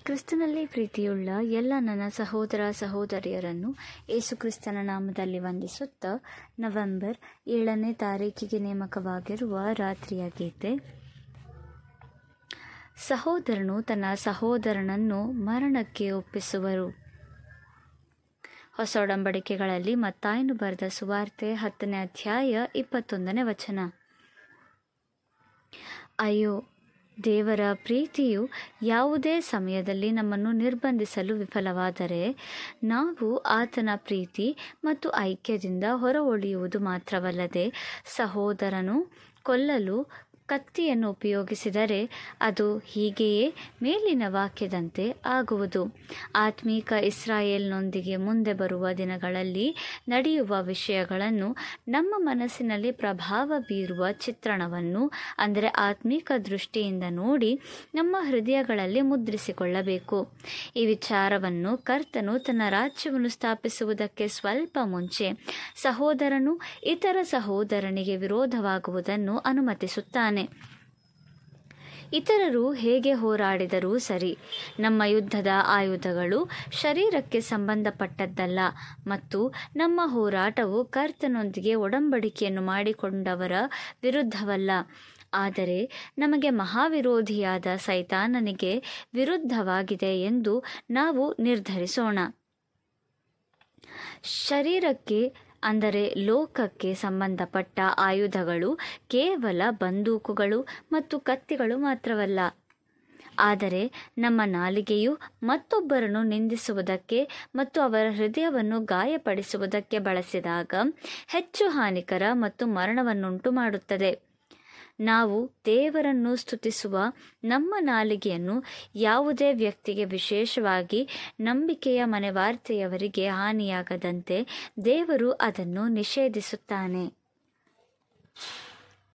ಕ್ರಿಸ್ತನಲ್ಲಿ ಪ್ರೀತಿಯುಳ್ಳ ಎಲ್ಲ ನನ್ನ ಸಹೋದರ ಸಹೋದರಿಯರನ್ನು ಯೇಸುಕ್ರಿಸ್ತನ ನಾಮದಲ್ಲಿ ವಂದಿಸುತ್ತಾ ನವೆಂಬರ್ ಏಳನೇ ತಾರೀಕಿಗೆ ನೇಮಕವಾಗಿರುವ ರಾತ್ರಿಯ ಗೀತೆ ಸಹೋದರನು ತನ್ನ ಸಹೋದರನನ್ನು ಮರಣಕ್ಕೆ ಒಪ್ಪಿಸುವರು ಹೊಸ ಒಡಂಬಡಿಕೆಗಳಲ್ಲಿ ಮತ್ತಾಯನು ಬರೆದ ಸುವಾರ್ತೆ ಹತ್ತನೇ ಅಧ್ಯಾಯ ಇಪ್ಪತ್ತೊಂದನೇ ವಚನ ಅಯ್ಯೋ ದೇವರ ಪ್ರೀತಿಯು ಯಾವುದೇ ಸಮಯದಲ್ಲಿ ನಮ್ಮನ್ನು ನಿರ್ಬಂಧಿಸಲು ವಿಫಲವಾದರೆ ನಾವು ಆತನ ಪ್ರೀತಿ ಮತ್ತು ಐಕ್ಯದಿಂದ ಹೊರ ಉಳಿಯುವುದು ಮಾತ್ರವಲ್ಲದೆ ಸಹೋದರನು ಕೊಲ್ಲಲು ಕತ್ತಿಯನ್ನು ಉಪಯೋಗಿಸಿದರೆ ಅದು ಹೀಗೆಯೇ ಮೇಲಿನ ವಾಕ್ಯದಂತೆ ಆಗುವುದು ಆತ್ಮೀಕ ಇಸ್ರಾಯೇಲ್ನೊಂದಿಗೆ ಮುಂದೆ ಬರುವ ದಿನಗಳಲ್ಲಿ ನಡೆಯುವ ವಿಷಯಗಳನ್ನು ನಮ್ಮ ಮನಸ್ಸಿನಲ್ಲಿ ಪ್ರಭಾವ ಬೀರುವ ಚಿತ್ರಣವನ್ನು ಅಂದರೆ ಆತ್ಮೀಕ ದೃಷ್ಟಿಯಿಂದ ನೋಡಿ ನಮ್ಮ ಹೃದಯಗಳಲ್ಲಿ ಮುದ್ರಿಸಿಕೊಳ್ಳಬೇಕು ಈ ವಿಚಾರವನ್ನು ಕರ್ತನು ತನ್ನ ರಾಜ್ಯವನ್ನು ಸ್ಥಾಪಿಸುವುದಕ್ಕೆ ಸ್ವಲ್ಪ ಮುಂಚೆ ಸಹೋದರನು ಇತರ ಸಹೋದರನಿಗೆ ವಿರೋಧವಾಗುವುದನ್ನು ಅನುಮತಿಸುತ್ತಾನೆ ಇತರರು ಹೇಗೆ ಹೋರಾಡಿದರೂ ಸರಿ ನಮ್ಮ ಯುದ್ಧದ ಆಯುಧಗಳು ಶರೀರಕ್ಕೆ ಸಂಬಂಧಪಟ್ಟದ್ದಲ್ಲ ಮತ್ತು ನಮ್ಮ ಹೋರಾಟವು ಕರ್ತನೊಂದಿಗೆ ಒಡಂಬಡಿಕೆಯನ್ನು ಮಾಡಿಕೊಂಡವರ ವಿರುದ್ಧವಲ್ಲ ಆದರೆ ನಮಗೆ ಮಹಾವಿರೋಧಿಯಾದ ಸೈತಾನನಿಗೆ ವಿರುದ್ಧವಾಗಿದೆ ಎಂದು ನಾವು ನಿರ್ಧರಿಸೋಣ ಶರೀರಕ್ಕೆ ಅಂದರೆ ಲೋಕಕ್ಕೆ ಸಂಬಂಧಪಟ್ಟ ಆಯುಧಗಳು ಕೇವಲ ಬಂದೂಕುಗಳು ಮತ್ತು ಕತ್ತಿಗಳು ಮಾತ್ರವಲ್ಲ ಆದರೆ ನಮ್ಮ ನಾಲಿಗೆಯು ಮತ್ತೊಬ್ಬರನ್ನು ನಿಂದಿಸುವುದಕ್ಕೆ ಮತ್ತು ಅವರ ಹೃದಯವನ್ನು ಗಾಯಪಡಿಸುವುದಕ್ಕೆ ಬಳಸಿದಾಗ ಹೆಚ್ಚು ಹಾನಿಕರ ಮತ್ತು ಮರಣವನ್ನುಂಟು ಮಾಡುತ್ತದೆ ನಾವು ದೇವರನ್ನು ಸ್ತುತಿಸುವ ನಮ್ಮ ನಾಲಿಗೆಯನ್ನು ಯಾವುದೇ ವ್ಯಕ್ತಿಗೆ ವಿಶೇಷವಾಗಿ ನಂಬಿಕೆಯ ಮನೆವಾರ್ತೆಯವರಿಗೆ ಹಾನಿಯಾಗದಂತೆ ದೇವರು ಅದನ್ನು ನಿಷೇಧಿಸುತ್ತಾನೆ